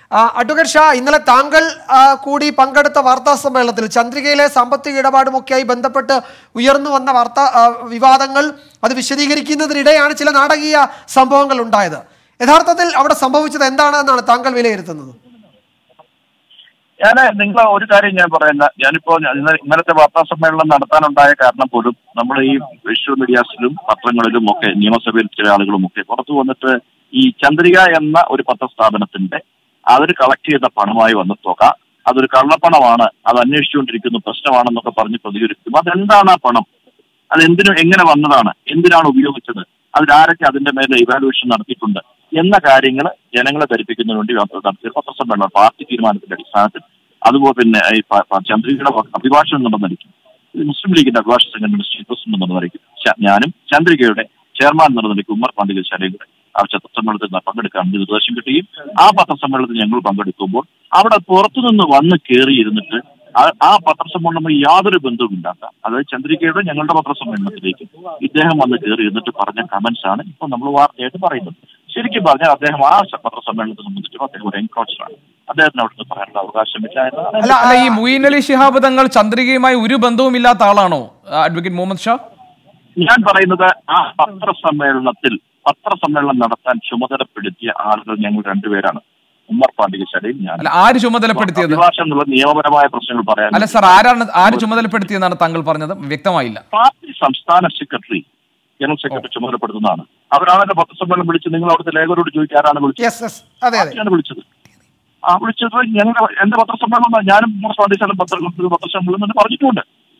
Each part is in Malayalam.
ആ, അഡ്വക്കേറ്റ് ഷാ ഇന്നലെ താങ്കൾ ആ, കൂടി പങ്കെടുത്ത വാർത്താ സമ്മേളനത്തിൽ ചന്ദ്രികയിലെ സാമ്പത്തിക ഇടപാടുമൊക്കെയായി ബന്ധപ്പെട്ട് ഉയർന്നു വന്ന വാർത്താ ആ, വിവാദങ്ങൾ അത് വിശദീകരിക്കുന്നതിനിടെയാണ് ചില നാടകീയ സംഭവങ്ങൾ ഉണ്ടായത് യഥാർത്ഥത്തിൽ അവിടെ സംഭവിച്ചത് എന്താണെന്നാണ് താങ്കൾ വിലയിരുത്തുന്നത് ഞാൻ നിങ്ങൾ ഒരു കാര്യം ഞാൻ പറയുന്ന ഞാനിപ്പോ ഞാൻ ഇന്നലെ- ഇന്നലത്തെ വാർത്താ സമ്മേളനം നടത്താനുണ്ടായ കാരണം പോലും നമ്മൾ ഈ വിഷ്വൽ മീഡിയാസിലും പത്രങ്ങളിലും ഒക്കെ നിയമസഭയിൽ ചില ആളുകളും ഒക്കെ പുറത്തു വന്നിട്ട് ഈ ചന്ദ്രിക എന്ന ഒരു പത്രസ്ഥാപനത്തിന്റെ അവർ കളക്ട് ചെയ്ത പണമായി വന്ന തുക അതൊരു കള്ളപ്പണമാണ് അത് അന്വേഷിച്ചുകൊണ്ടിരിക്കുന്നു പ്രശ്നമാണെന്നൊക്കെ പറഞ്ഞ് പ്രതികരിക്കും അതെന്താണ് ആ പണം അത് എന്തിനു എങ്ങനെ വന്നതാണ് എന്തിനാണ് ഉപയോഗിച്ചത് അതിലാരൊക്കെ അതിന്റെ മേലെ ഇവാലുവേഷൻ നടത്തിയിട്ടുണ്ട് എന്ന കാര്യങ്ങൾ ജനങ്ങളെ ധരിപ്പിക്കുന്നതിന് വേണ്ടി നടത്തിയ പത്രസമ്മേളനം പാർട്ടി തീരുമാനത്തിന്റെ അടിസ്ഥാനത്തിൽ അതുപോലെ പിന്നെ ഈ പ- പ- ചന്ദ്രികയുടെ അഭിഭാഷണം എന്നുള്ള നിലയ്ക്ക് ഇത് മുസ്ലിം ലീഗിന്റെ അഭിഭാഷക സംഘടനയുടെ ചീഫ് പ്രസിഡന്റ് എന്നുള്ള നിലയ്ക്ക് ച- ഞാനും ചന്ദ്രികയുടെ ചെയർമാൻ എന്നുള്ള നിലയ്ക്ക് ഉമ്മർ പാണ്ഡിക ശാലയും കൂടെ ആ പത്രസമ്മേളനത്തിൽ നിന്ന് പങ്കെടുക്കാൻ നിർദ്ദേശം കിട്ടുകയും ആ പത്രസമ്മേളനത്തിൽ ഞങ്ങൾ പങ്കെടുക്കുമ്പോൾ അവിടെ പുറത്തുനിന്ന് വന്ന് കയറിയിരുന്നിട്ട് ആ- ആ പത്രസമ്മേളനവുമായി യാതൊരു ബന്ധവുമില്ലാത്ത അതായത് ചന്ദ്രികയുടെ ഞങ്ങളുടെ പത്രസമ്മേളനത്തിലേക്ക് ഇദ്ദേഹം വന്ന് കയറി ഇരുന്നിട്ട് പറഞ്ഞ കമന്റ്സ് ആണ് ഇപ്പൊ നമ്മൾ വാർത്തയായിട്ട് പറയുന്നത് ശരിക്കും പറഞ്ഞാൽ അദ്ദേഹം ആ സ- പത്രസമ്മേളനത്തെ സംബന്ധിച്ചും അദ്ദേഹം ഒരു എൻക്രോച്ചർ ആണ് അദ്ദേഹത്തിന് അവിടുന്ന് പറയാനുള്ള അവകാശമില്ല എന്നതാണ് അല്ല അല്ല ഈ മുയിൻ അലി ശിഹാബ് തങ്ങൾ ചന്ദ്രികയുമായി ഒരു ബന്ധവുമില്ലാത്ത ആളാണോ ആ, അഡ്വക്കേറ്റ് മുഹമ്മദ് ഷാ ഞാൻ പറയുന്നത് ആ പത്രസമ്മേളനത്തിൽ പത്രസമ്മേളനം നടത്താൻ ചുമതലപ്പെടുത്തിയ ആളുകൾ ഞങ്ങൾ രണ്ടുപേരാണ് ഉമ്മർ പാണ്ഡികശാലയും ഞാൻ അല്ല ആര് ചുമതലപ്പെടുത്തിയത് അഭിഭാഷകം എന്നുള്ള നിയമപരമായ പ്രശ്നങ്ങൾ പറയാൻ അല്ല സാർ ആരാണ് ആര് ചുമതലപ്പെടുത്തിയെന്നാണ് താങ്കൾ പറഞ്ഞത് വ്യക്തമായില്ല പാർട്ടി സംസ്ഥാന സെക്രട്ടറി ജനറൽ സെക്രട്ടറി ചുമതലപ്പെടുത്തുന്നതാണ് അവരാണല്ലോ പത്രസമ്മേളനം വിളിച്ച് നിങ്ങൾ അവിടുത്തെ ലേഖകരോട് ചോദിക്കുക ആരാണ് വിളിച്ചത് യെസ് യെസ് അതെ അതെ പാർട്ടിയാണ് വിളിച്ചത് ആ വിളിച്ചത് ഞങ്ങൾ എന്റെ പത്രസമ്മേളനം ഞാനും ഉമ്മർ പാണ്ഡികശാലം പത്ര പത്രസമ്മേളനം എന്ന് പറഞ്ഞിട്ടുണ്ട്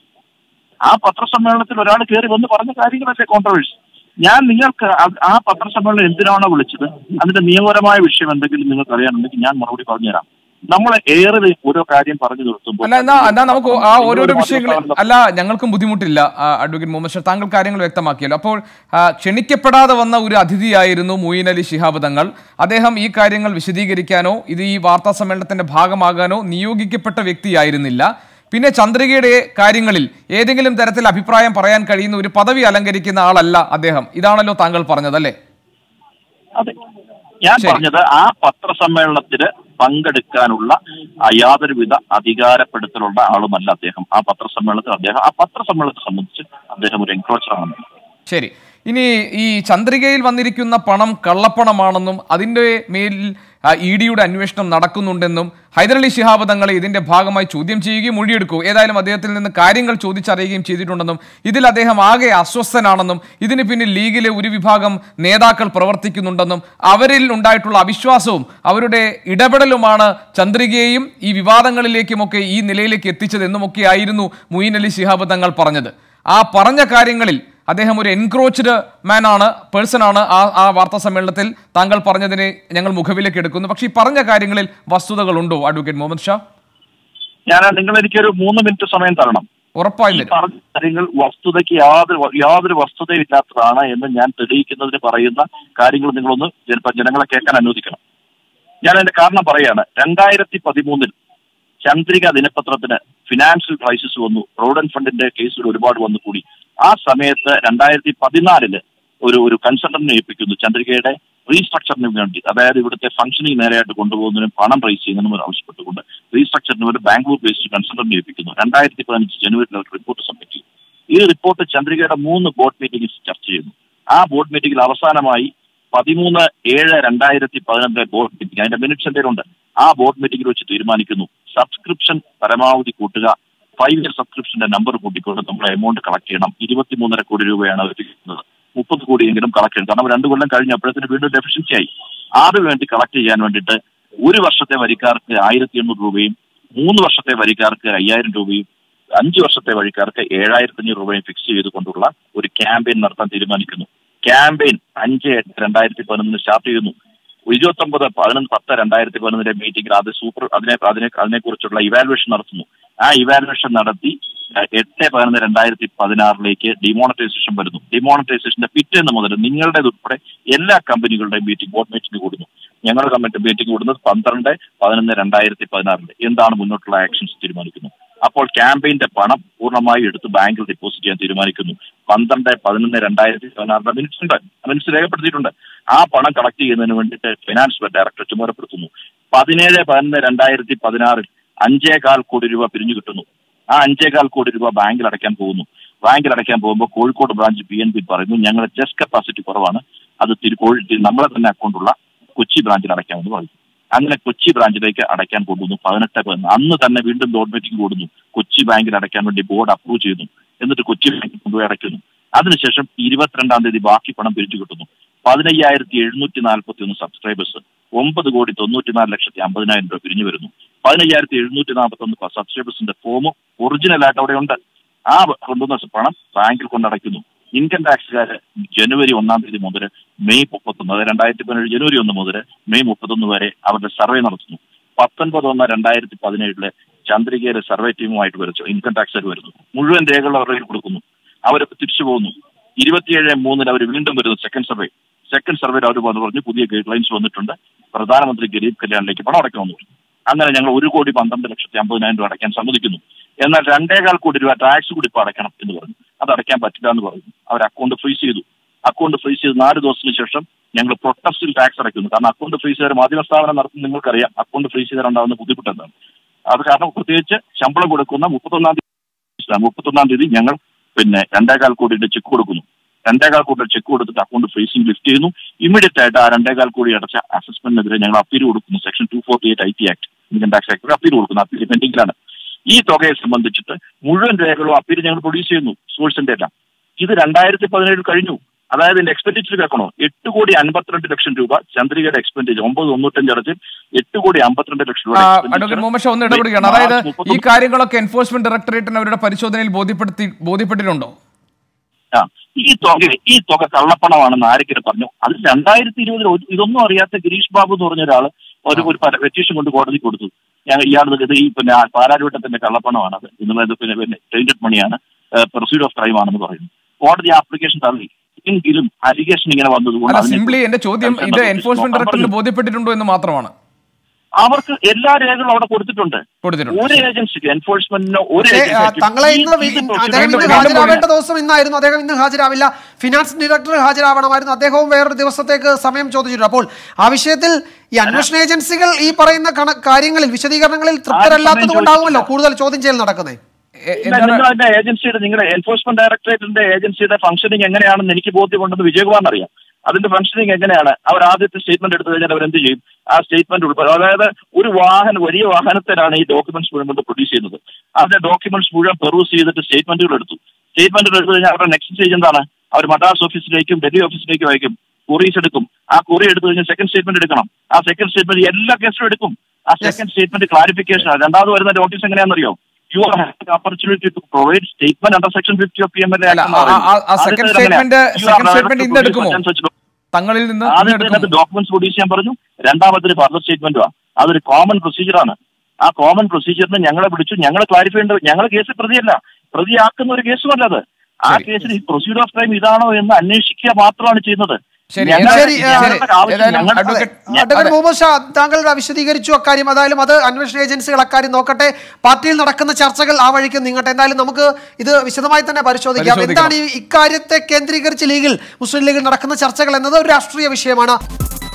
ആ പത്രസമ്മേളനത്തിൽ ഒരാൾ കയറി വന്ന് പറഞ്ഞ കാര്യങ്ങളല്ലേ കോൺട്രവേഴ്സ് ഞാൻ നിങ്ങൾക്ക് അത് ആ പത്രസമ്മേളനം എന്തിനാണോ വിളിച്ചത് അതിന്റെ നിയമപരമായ വിഷയം എന്തെങ്കിലും നിങ്ങൾക്ക് അറിയാനുണ്ടെങ്കിൽ ഞാൻ മറുപടി പറഞ്ഞുതരാം നമ്മൾ ഏറെ ഓരോ കാര്യം പറഞ്ഞു നിർത്തുമ്പോൾ അല്ല എന്നാ എന്നാ നമുക്ക് ആ ഓരോരോ വിഷയങ്ങൾ അല്ല ഞങ്ങൾക്കും ബുദ്ധിമുട്ടില്ല ആ, അഡ്വക്കേറ്റ് മുഹമ്മദ് ഷാ താങ്കൾ കാര്യങ്ങൾ വ്യക്തമാക്കിയല്ലോ അപ്പോൾ ആ, ക്ഷണിക്കപ്പെടാതെ വന്ന ഒരു അതിഥിയായിരുന്നു മുയിൻ അലി ശിഹാബ് തങ്ങൾ അദ്ദേഹം ഈ കാര്യങ്ങൾ വിശദീകരിക്കാനോ ഇത് ഈ വാർത്താ സമ്മേളനത്തിന്റെ ഭാഗമാകാനോ നിയോഗിക്കപ്പെട്ട വ്യക്തിയായിരുന്നില്ല പിന്നെ ചന്ദ്രികയുടെ കാര്യങ്ങളിൽ ഏതെങ്കിലും തരത്തിൽ അഭിപ്രായം പറയാൻ കഴിയുന്ന ഒരു പദവി അലങ്കരിക്കുന്ന ആളല്ല അദ്ദേഹം ഇതാണല്ലോ താങ്കൾ പറഞ്ഞത് അല്ലേ അതെ ഞാൻ ശരി. പറഞ്ഞത് ആ പത്രസമ്മേളനത്തിന് പങ്കെടുക്കാനുള്ള ആ യാതൊരുവിധ അധികാരപ്പെടുത്തലുള്ള ആളുമല്ല അദ്ദേഹം ആ പത്രസമ്മേളനത്തിൽ അദ്ദേഹം ആ പത്രസമ്മേളനത്തെ സംബന്ധിച്ച് അദ്ദേഹം ഒരു എൻക്രോച്ചർ ആണ് ശരി ഇനി ഈ ചന്ദ്രികയിൽ വന്നിരിക്കുന്ന പണം കള്ളപ്പണമാണെന്നും അതിൻ്റെ മേലിൽ ഇ ഡിയുടെ അന്വേഷണം നടക്കുന്നുണ്ടെന്നും ഹൈദരലി ശിഹാബ് തങ്ങളെ ഇതിന്റെ ഭാഗമായി ചോദ്യം ചെയ്യുകയും മൊഴിയെടുക്കൂ ഏതായാലും അദ്ദേഹത്തിൽ നിന്ന് കാര്യങ്ങൾ ചോദിച്ചറിയുകയും ചെയ്തിട്ടുണ്ടെന്നും ഇതിൽ അദ്ദേഹം ആകെ അസ്വസ്ഥനാണെന്നും ഇതിന് പിന്നിൽ ലീഗിലെ ഒരു വിഭാഗം നേതാക്കൾ പ്രവർത്തിക്കുന്നുണ്ടെന്നും അവരിൽ ഉണ്ടായിട്ടുള്ള അവിശ്വാസവും അവരുടെ ഇടപെടലുമാണ് ചന്ദ്രികയെയും ഈ വിവാദങ്ങളിലേക്കുമൊക്കെ ഈ നിലയിലേക്ക് എത്തിച്ചതെന്നുമൊക്കെയായിരുന്നു മുയിൻ അലി ശിഹാബ് തങ്ങൾ പറഞ്ഞത് ആ പറഞ്ഞ കാര്യങ്ങളിൽ അദ്ദേഹം ഒരു എൻക്രോച്ച്ഡ് മാൻ ആണ് പേഴ്സൺ ആണ് ആ ആ വാർത്താ സമ്മേളനത്തിൽ താങ്കൾ പറഞ്ഞതിനെ ഞങ്ങൾ മുഖവിലേക്ക് എടുക്കുന്നു പക്ഷേ ഈ പറഞ്ഞ കാര്യങ്ങളിൽ വസ്തുതകളുണ്ടോ അഡ്വക്കേറ്റ് മുഹമ്മദ് ഷാ ഞാൻ നിങ്ങൾ എനിക്കൊരു മൂന്ന് മിനിറ്റ് സമയം തരണം ഈ ഉറപ്പായും തരും പറഞ്ഞ കാര്യങ്ങൾ വസ്തുതയ്ക്ക് യാതൊരു യാതൊരു വസ്തുതയില്ലാത്തതാണ് എന്ന് ഞാൻ തെളിയിക്കുന്നതിന് പറയുന്ന കാര്യങ്ങൾ നിങ്ങളൊന്ന് ജന- ജനങ്ങളെ കേൾക്കാൻ അനുവദിക്കണം ഞാൻ അതിന്റെ കാരണം പറയാണ് രണ്ടായിരത്തി പതിമൂന്നിൽ ചന്ദ്രിക ദിനപത്രത്തിന് ഫിനാൻഷ്യൽ ക്രൈസിസ് വന്നു പ്രോവിഡന്റ് ഫണ്ടിന്റെ കേസുകൾ ഒരുപാട് വന്നു കൂടി ആ സമയത്ത് രണ്ടായിരത്തി പതിനാലില് ഒരു ഒരു കൺസൾട്ടന്റിനെ ഏൽപ്പിക്കുന്നു ചന്ദ്രികയുടെ റീസ്ട്രക്ചറിന് വേണ്ടി അതായത് ഇവിടുത്തെ ഫംഗ്ഷനിങ് നേരെയായിട്ട് കൊണ്ടുപോകുന്നതിനും പണം റൈസ് ചെയ്യുന്നതിനും ആവശ്യപ്പെട്ടുകൊണ്ട് റീസ്ട്രക്ചറിന് വേണ്ടി ബാംഗ്ലൂർ ബേസ്ഡ് കൺസൾട്ടന്റിനെ ഏൽപ്പിക്കുന്നു രണ്ടായിരത്തി പതിനഞ്ച് ജനുവരിയിൽ അവർ റിപ്പോർട്ട് സബ്മിറ്റ് ചെയ്തു ഈ റിപ്പോർട്ട് ചന്ദ്രികയുടെ മൂന്ന് ബോർഡ് മീറ്റിംഗിൽ ചർച്ച ചെയ്യുന്നു ആ ബോർഡ് മീറ്റിംഗിൽ അവസാനമായി പതിമൂന്ന് ഏഴ് രണ്ടായിരത്തി പതിനൊന്നിലെ ബോർഡ് മീറ്റിംഗ് അതിന്റെ മിനിറ്റ്സ് എന്തെങ്കിലും ഉണ്ട് ആ ബോർഡ് മീറ്റിംഗിൽ വെച്ച് തീരുമാനിക്കുന്നു സബ്സ്ക്രിപ്ഷൻ പരമാവധി കൂട്ടുക ഫൈവ് ഇയർ സബ്സ്ക്രിപ്ഷന്റെ നമ്പർ കൂട്ടിക്കൊണ്ട് നമ്മൾ എമൗണ്ട് കളക്ട് ചെയ്യണം ഇരുപത്തിമൂന്നര കോടി രൂപയാണ് അവർ ഫിക്സ് മുപ്പത് കോടിയെങ്കിലും കളക്ട് ചെയ്യണം കാരണം രണ്ട് കൊല്ലം കഴിഞ്ഞപ്പോഴത്തേന് വീണ്ടും ഡെഫിഷ്യൻസി ആയി അത് വേണ്ടി കളക്ട് ചെയ്യാൻ വേണ്ടിയിട്ട് ഒരു വർഷത്തെ വരിക്കാർക്ക് ആയിരത്തി എണ്ണൂറ് രൂപയും മൂന്ന് വർഷത്തെ വരിക്കാർക്ക് അയ്യായിരം രൂപയും അഞ്ച് വർഷത്തെ വഴിക്കാർക്ക് ഏഴായിരത്തി അഞ്ഞൂറ് രൂപയും ഫിക്സ് ചെയ്തുകൊണ്ടുള്ള ഒരു ക്യാമ്പയിൻ നടത്താൻ തീരുമാനിക്കുന്നു ക്യാമ്പയിൻ അഞ്ച് എട്ട് രണ്ടായിരത്തി പതിനൊന്നിന് സ്റ്റാർട്ട് ചെയ്യുന്നു ഇരുപത്തൊമ്പത് പതിനൊന്ന് പത്ത് രണ്ടായിരത്തി പതിനൊന്നിലെ മീറ്റിംഗിൽ അത് സൂപ്പർ അതിനെ അതിനെ അതിനെക്കുറിച്ചുള്ള ഇവാലുവേഷൻ നടത്തുന്നു ആ ഇവാലുവേഷൻ നടത്തി അഹ് എട്ട് പതിനൊന്ന് രണ്ടായിരത്തി പതിനാറിലേക്ക് ഡിമോണറ്റൈസേഷൻ വരുന്നു ഡിമോണറ്റൈസേഷന്റെ പിറ്റേന്ന് മുതൽ നിങ്ങളുടേത് ഉൾപ്പെടെ എല്ലാ കമ്പനികളുടെയും മീറ്റിംഗ് ബോർഡ് മീറ്റിംഗ് കൂടുന്നു ഞങ്ങളുടെ കമ്മിറ്റി മീറ്റിംഗ് കൂടുന്നത് പന്ത്രണ്ട് പതിനൊന്ന് രണ്ടായിരത്തി പതിനാറിൽ എന്താണ് മുന്നോട്ടുള്ള ആക്ഷൻസ് തീരുമാനിക്കുന്നു അപ്പോൾ ക്യാമ്പയിന്റെ പണം പൂർണ്ണമായി എടുത്ത് ബാങ്കിൽ ഡെപ്പോസിറ്റ് ചെയ്യാൻ തീരുമാനിക്കുന്നു പന്ത്രണ്ട് പതിനൊന്ന് രണ്ടായിരത്തി പതിനാറിന്റെ മിനിറ്റ്സ് ഉണ്ട് മിനിറ്റ്സ് രേഖപ്പെടുത്തിയിട്ടുണ്ട് ആ പണം കളക്ട് ചെയ്യുന്നതിന് വേണ്ടിയിട്ട് ഫിനാൻസ് ഡയറക്ടർ ചുമതലപ്പെടുത്തുന്നു പതിനേഴ് പതിനൊന്ന് രണ്ടായിരത്തി പതിനാറിൽ അഞ്ചേകാൽ കോടി രൂപ പിരിഞ്ഞു കിട്ടുന്നു ആ അഞ്ചേകാൽ കോടി രൂപ ബാങ്കിൽ അടയ്ക്കാൻ പോകുന്നു ബാങ്കിൽ അടയ്ക്കാൻ പോകുമ്പോൾ Kozhikode branch P N B പറയുന്നു ഞങ്ങളുടെ ചെസ് കപ്പാസിറ്റി കുറവാണ് അത് തിരു കോഴി നമ്മളെ തന്നെ അക്കൗണ്ടുള്ള കൊച്ചി ബ്രാഞ്ചിൽ അടയ്ക്കാമെന്ന് പറയും അങ്ങനെ കൊച്ചി ബ്രാഞ്ചിലേക്ക് അടയ്ക്കാൻ കൊണ്ടുവന്നു പതിനെട്ട് പതിനൊന്ന് അന്ന് തന്നെ വീണ്ടും ബോർഡ് മീറ്റിംഗ് കൂടുന്നു കൊച്ചി ബാങ്കിൽ അടയ്ക്കാൻ വേണ്ടി ബോർഡ് അപ്രൂവ് ചെയ്യുന്നു എന്നിട്ട് കൊച്ചി ബാങ്കിൽ കൊണ്ടുപോയി അടയ്ക്കുന്നു അതിനുശേഷം ഇരുപത്തിരണ്ടാം തീയതി ബാക്കി പണം പിരിച്ചു കിട്ടുന്നു പതിനയ്യായിരത്തി എഴുന്നൂറ്റി നാൽപ്പത്തി ഒന്ന് സബ്സ്ക്രൈബേഴ്സ് ഒമ്പത് കോടി തൊണ്ണൂറ്റിനാല് ലക്ഷത്തി അമ്പതിനായിരം രൂപ പിരിഞ്ഞു വരുന്നു പതിനയ്യായിരത്തി എഴുന്നൂറ്റി നാൽപ്പത്തി ഒന്ന് സബ്സ്ക്രൈബേഴ്സിന്റെ ഫോമും ഒറിജിനൽ ആയിട്ട് അവിടെ ഉണ്ട് ആ കൊണ്ടുവന്ന പണം ബാങ്കിൽ കൊണ്ടടയ്ക്കുന്നു ഇൻകം ടാക്സുകാർ ജനുവരി ഒന്നാം തീയതി മുതൽ മെയ് മുപ്പത്തൊന്ന് അതായത് രണ്ടായിരത്തി പതിനേഴ് ജനുവരി ഒന്ന് മുതൽ മെയ് മുപ്പത്തൊന്ന് വരെ അവരുടെ സർവേ നടത്തുന്നു പത്തൊൻപത് ഒന്ന് രണ്ടായിരത്തി പതിനേഴില് ചന്ദ്രികയിലെ സർവേ ടീമുമായിട്ട് വരുന്നു ഇൻകം ടാക്സുകാർ വരുന്നു മുഴുവൻ രേഖകൾ അവരുടെ കയ്യിൽ കൊടുക്കുന്നു അവർ തിരിച്ചു പോകുന്നു ഇരുപത്തിയേഴ് മൂന്നിൽ അവർ വീണ്ടും വരുന്നു സെക്കൻഡ് സർവേ സെക്കൻഡ് സർവേയിൽ അവർ വന്ന് പറഞ്ഞു പുതിയ ഗൈഡ് ലൈൻസ് വന്നിട്ടുണ്ട് പ്രധാനമന്ത്രി ഗരീബ് കല്യാണിലേക്ക് പണം അടയ്ക്കണമെന്ന് പറഞ്ഞു അങ്ങനെ ഞങ്ങൾ ഒരു കോടി പന്ത്രണ്ട് ലക്ഷത്തി അമ്പതിനായിരം രൂപ അടയ്ക്കാൻ സമ്മതിക്കുന്നു എന്നാൽ രണ്ടേകാൽ കോടി രൂപ ടാക്സ് കൂടി ഇപ്പൊ അടയ്ക്കണം എന്ന് പറഞ്ഞു അത് അടയ്ക്കാൻ പറ്റില്ല എന്ന് പറഞ്ഞു അവർ അക്കൗണ്ട് ഫ്രീസ് ചെയ്തു അക്കൗണ്ട് ഫ്രീസ് ചെയ്ത് നാല് ദിവസത്തിന് ശേഷം ഞങ്ങൾ പ്രൊട്ടസ്റ്റിൽ ടാക്സ് അടയ്ക്കുന്നു കാരണം അക്കൗണ്ട് ഫ്രീസ് ചെയ്ത മാധ്യമ സ്ഥാപനം നടത്തുന്ന നിങ്ങൾക്കറിയാം അക്കൗണ്ട് ഫ്രീസ് ചെയ്താലുണ്ടാകുന്ന ബുദ്ധിമുട്ട് എന്താണ് അത് കാരണം പ്രത്യേകിച്ച് ശമ്പളം കൊടുക്കുന്ന മുപ്പത്തൊന്നാം തീയതി മുപ്പത്തൊന്നാം തീയതി ഞങ്ങൾ പിന്നെ രണ്ടേകാൽ കോടിയുടെ ചെക്ക് കൊടുക്കുന്നു രണ്ടേകാൽ കോടിയുടെ ചെക്ക് കൊടുത്തിട്ട് അക്കൗണ്ട് ഫ്രീസിംഗ് ലിഫ്റ്റ് ചെയ്യുന്നു ഇമ്മീഡിയറ്റ് ആയിട്ട് ആ രണ്ടേകാൽ കോടി അടച്ച അസസ്മെന്റിനെതിരെ ഞങ്ങൾ അപ്പീൽ കൊടുക്കുന്നു section two forty eight I T act income tax act appeal കൊടുക്കുന്നു അപ്പീൽ പെൻഡിംഗിലാണ് ഈ തുകയെ സംബന്ധിച്ചിട്ട് മുഴുവൻ രേഖകളും അപ്പീൽ ഞങ്ങൾ പ്രൊഡ്യൂസ് ചെയ്യുന്നു സോഴ്സിന്റെ എല്ലാം ഇത് രണ്ടായിരത്തി പതിനേഴിൽ കഴിഞ്ഞു അതായത് ഇതിന്റെ എക്സ്പെൻഡിച്ചർ കേൾക്കണോ എട്ട് കോടി അൻപത്തിരണ്ട് ലക്ഷം രൂപ ചന്ദ്രികയുടെ എക്സ്പെൻഡിച്ചർ ഒമ്പത് തൊണ്ണൂറ്റഞ്ച് അടച്ച് എട്ട് കോടി അമ്പത്തിരണ്ട് ലക്ഷം രൂപ ആ, expenditure അഡ്വക്കേറ്റ് മുഹമ്മദ് ഷാ ഒന്ന് ഇടപെടുകയാണ് അതായത് മാർച്ച് ഈ മുപ്പത്തൊന്ന് കാര്യങ്ങളൊക്കെ എൻഫോഴ്സ്മെന്റ് ഡയറക്ടറേറ്റിന് അവരുടെ പരിശോധനയിൽ ബോധ്യപ്പെടുത്തി ബോധ്യപ്പെട്ടിട്ടുണ്ടോ ആ ഈ തുക ഈ തുക കള്ളപ്പണമാണെന്ന് ആരൊക്കെ പറഞ്ഞു അത് രണ്ടായിരത്തി ഇരുപതിൽ ഒരു- ഇതൊന്നും അറിയാത്ത ഗിരീഷ് ബാബു എന്ന് പറഞ്ഞ ഒരാൾ ഒരു ഒരു പെറ്റീഷൻ കൊണ്ട് കോടതി കൊടുത്തു ഞാൻ ഇയാൾ ഇത് ഈ പിന്നെ ആ പാലാരിവട്ടത്തിന്റെ കള്ളപ്പണമാണ് അത് എന്നുള്ളത് പിന്നെ പിന്നെ ടൈൻഡഡ് മണിയാണ് പ്രൊസീഡ് ഓഫ് ക്രൈം ആണെന്ന് പറയുന്നു കോടതി ആപ്ലിക്കേഷൻ തള്ളി എങ്കിലും അലിഗേഷൻ ഇങ്ങനെ വന്നതുകൊണ്ട് അല്ല അതിനെ സിംപ്ലി എന്റെ ചോദ്യം ഇത് നോക്കാൻ എൻഫോഴ്സ്മെന്റ് ഡയറക്ടറിന് പറഞ്ഞു. ബോധ്യപ്പെട്ടിട്ടുണ്ടോ എന്ന് മാത്രമാണ് അവർക്ക് എല്ലാ രേഖകളും അവിടെ കൊടുത്തിട്ടുണ്ട് കൊടുത്തിട്ടുണ്ട് ഒരു ഏജൻസിക്ക് എൻഫോഴ്സ്മെന്റിനോ ഒരു പക്ഷേ ആ, ഏജൻസിക്കും തങ്ങളെ ഈ- ഇന്ന് വി- ഇത് അദ്ദേഹം procedure ഇന്ന് വീണ്ടും ഹാജരാവേണ്ട പോയി. ദിവസം ദിവസം ഇന്നായിരുന്നു അദ്ദേഹം ഇന്ന് ഹാജരാവില്ല ഫിനാൻസ് ഡയറക്ടർ ഹാജരാവണമായിരുന്നു അദ്ദേഹവും വേറൊരു ദിവസത്തേക്ക് സമയം ചോദിച്ചിട്ടുണ്ട് അപ്പോൾ ആ വിഷയത്തിൽ ഈ അന്വേഷണ ഏജൻസികൾ ഈ പറയുന്ന കണ- കാര്യങ്ങളിൽ വിശദീകരണങ്ങളിൽ തൃപ്തരല്ലാത്തത് കൊണ്ടാകുമല്ലോ കൂടുതൽ ചോദ്യം ചെയ്യൽ നടക്കുന്നത് എ- ഇല്ല, എന്താണ് നിങ്ങൾ അതിന്റെ ഏജൻസിയുടെ നിങ്ങളുടെ എൻഫോഴ്സ്മെന്റ് ഡയറക്ടറേറ്റിന്റെ ഏജൻസിയുടെ ഫംഗ്ഷനിങ് എങ്ങനെയാണെന്ന് എനിക്ക് ബോധ്യമുണ്ടെന്ന് വിജയകുമാറിന് അറിയാം അതിന്റെ ഫംഗ്ഷനിങ് എങ്ങനെയാണ് അവർ ആദ്യത്തെ സ്റ്റേറ്റ്മെന്റ് എടുത്തു കഴിഞ്ഞാൽ അവർ എന്ത് ചെയ്യും ആ സ്റ്റേറ്റ്മെന്റ് ഉൾപ്പെടെ അതായത് ഒരു വാഹനം വലിയ വാഹനത്തിലാണ് ഈ ഡോക്യുമെന്റ്സ് മുഴുവൻ കൊണ്ട് പ്രൊഡ്യൂസ് ചെയ്യുന്നത് അതിന്റെ ഡോക്യുമെന്റ്സ് മുഴുവൻ പെറൂസ് ചെയ്തിട്ട് സ്റ്റേറ്റ്മെന്റുകൾ എടുത്തു സ്റ്റേറ്റ്മെന്റുകൾ എടുത്തു കഴിഞ്ഞാൽ അവരുടെ നെക്സ്റ്റ് സ്റ്റേജ് എന്താണ് അവർ മദ്രാസ് ഓഫീസിലേക്കും ഡൽഹി ഓഫീസിലേക്കും അയക്കും കുറീസ് എടുക്കും ആ കുറി എടുത്തു കഴിഞ്ഞാൽ സെക്കൻഡ് സ്റ്റേറ്റ്മെന്റ് എടുക്കണം ആ സെക്കൻഡ് സ്റ്റേറ്റ്മെന്റ് എല്ലാ കേസിലും എടുക്കും ആ സെക്കൻഡ് സ്റ്റേറ്റ്മെന്റ് ക്ലാരിഫിക്കേഷൻ രണ്ടാമത് വരുന്ന നോട്ടീസ് എങ്ങനെയാണെന്നറിയോ you are having opportunity to provide statement under section fifty of P M L അല്ല, ആ- ആ- ആ second statement- second statement ഇന്ന് എടുക്കുമോ? തങ്ങളിൽ നിന്ന് ഇന്ന് ആദ്യത്തെ എടുക്കുമോ? ഡോക്യുമെന്റ്സ് പ്രൊഡ്യൂസ് ചെയ്യാൻ പറഞ്ഞു രണ്ടാമത്തിന് ഫർദർ സ്റ്റേറ്റ്മെന്റുമാണ് അതൊരു കോമൺ പ്രൊസീജിയറാണ് ആ കോമൺ പ്രൊസീജിയറിന് ഞങ്ങളെ വിളിച്ചു ഞങ്ങൾ ക്ലാരിഫൈ ചെയ്യേണ്ട ഞങ്ങൾ കേസ് പ്രതിയല്ല പ്രതിയാക്കുന്ന ഒരു കേസുമല്ല അത് ആ ശരി. കേസിൽ ഈ പ്രൊസീജിയർ ഓഫ് ക്രൈം ഇതാണോ എന്ന് അന്വേഷിക്കുക മാത്രമാണ് ചെയ്യുന്നത് ശരി, ഞങ്ങൾ- ശരി, ആ, ഞങ്ങളുടെ ആവശ്യം ഏതായാലും ഞങ്ങൾ- അഡ്വക്കേറ്റ് അഡ്വക്കേറ്റ് അതെ. മുഹമ്മദ് ഷാ താങ്കൾ വിശദീകരിച്ചു അക്കാര്യം അതായാലും അത് അന്വേഷണ ഏജൻസികൾ അക്കാര്യം നോക്കട്ടെ പാർട്ടിയിൽ നടക്കുന്ന ചർച്ചകൾ ആ വഴിക്ക് നീങ്ങട്ടെ എന്തായാലും നമുക്ക് ഇത് വിശദമായി തന്നെ പരിശോധിക്കാം പരിശോധിക്കണം. എന്താണ് ഈ ഇക്കാര്യത്തെ കേന്ദ്രീകരിച്ച് ലീഗിൽ മുസ്ലിം ലീഗിൽ നടക്കുന്ന ചർച്ചകൾ എന്നത് ഒരു രാഷ്ട്രീയ വിഷയമാണ്